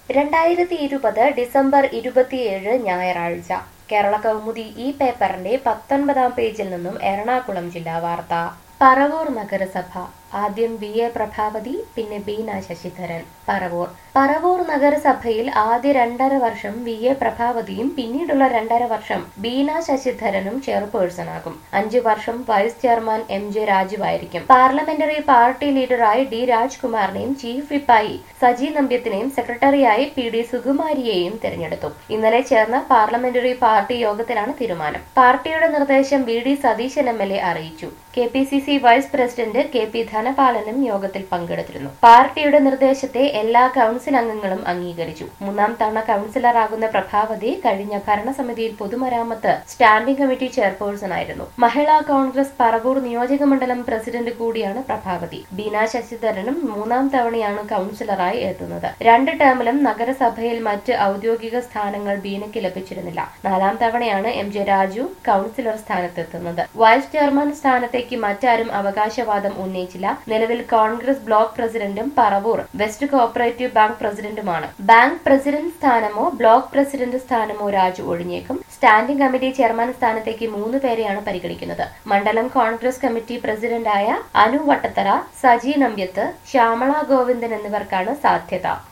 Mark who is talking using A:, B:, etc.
A: രണ്ടായിരത്തി ഇരുപത് ഡിസംബർ ഇരുപത്തിയേഴ് ഞായറാഴ്ച കേരള കൗമുദി ഈ പേപ്പറിന്റെ പത്തൊൻപതാം പേജിൽ നിന്നും എറണാകുളം ജില്ലാ വാർത്ത പറവൂർ നഗരസഭ ആദ്യം വി എ പ്രഭാവതി പിന്നെ ബീന ശശിധരൻ പറവൂർ പറവൂർ നഗരസഭയിൽ ആദ്യ രണ്ടര വർഷം വി എ പ്രഭാവതിയും പിന്നീടുള്ള രണ്ടര വർഷം ബീന ശശിധരനും ചെയർപേഴ്സണാകും അഞ്ചു വർഷം വൈസ് ചെയർമാൻ എം ജെ രാജുവായിരിക്കും പാർലമെന്ററി പാർട്ടി ലീഡറായി ഡി രാജ്കുമാറിനെയും ചീഫ് വിപ്പായി സജി നമ്പ്യത്തിനെയും സെക്രട്ടറിയായി പി ഡി സുകുമാരിയെയും തിരഞ്ഞെടുത്തു ഇന്നലെ ചേർന്ന പാർലമെന്ററി പാർട്ടി യോഗത്തിലാണ് തീരുമാനം പാർട്ടിയുടെ നിർദ്ദേശം V D Satheesan M L A അറിയിച്ചു K P C C vice president K P ധനപാലനും യോഗത്തിൽ പങ്കെടുത്തിരുന്നു പാർട്ടിയുടെ നിർദ്ദേശത്തെ എല്ലാ കൗൺസിൽ അംഗങ്ങളും അംഗീകരിച്ചു മൂന്നാം തവണ കൗൺസിലറാകുന്ന പ്രഭാവതി കഴിഞ്ഞ ഭരണസമിതിയിൽ പൊതുമരാമത്ത് സ്റ്റാൻഡിംഗ് കമ്മിറ്റി ചെയർപേഴ്സൺ ആയിരുന്നു മഹിളാ കോൺഗ്രസ് പറവൂർ നിയോജക മണ്ഡലം പ്രസിഡന്റ് കൂടിയാണ് പ്രഭാവതി ബീന ശശിധരനും മൂന്നാം തവണയാണ് കൗൺസിലറായി എത്തുന്നത് രണ്ട് ടേമിലും നഗരസഭയിൽ മറ്റ് ഔദ്യോഗിക സ്ഥാനങ്ങൾ ബീനയ്ക്ക് ലഭിച്ചിരുന്നില്ല നാലാം തവണയാണ് എം ജെ രാജു കൗൺസിലർ സ്ഥാനത്തെത്തുന്നത് വൈസ് ചെയർമാൻ സ്ഥാനത്തേക്ക് മറ്റാരും അവകാശവാദം ഉന്നയിച്ചില്ല നിലവിൽ കോൺഗ്രസ് ബ്ലോക്ക് പ്രസിഡന്റും പറവൂർ വെസ്റ്റ് കോഓപ്പറേറ്റീവ് ബാങ്ക് പ്രസിഡന്റുമാണ് ബാങ്ക് പ്രസിഡന്റ് സ്ഥാനമോ ബ്ലോക്ക് പ്രസിഡന്റ് സ്ഥാനമോ രാജു ഒഴിഞ്ഞേക്കും സ്റ്റാൻഡിംഗ് കമ്മിറ്റി ചെയർമാൻ സ്ഥാനത്തേക്ക് മൂന്ന് പേരെയാണ് പരിഗണിക്കുന്നത് മണ്ഡലം കോൺഗ്രസ് കമ്മിറ്റി പ്രസിഡന്റായ അനു വട്ടത്തറ സജി നമ്പ്യത്ത് ശ്യാമള ഗോവിന്ദൻ എന്നിവർക്കാണ് സാധ്യത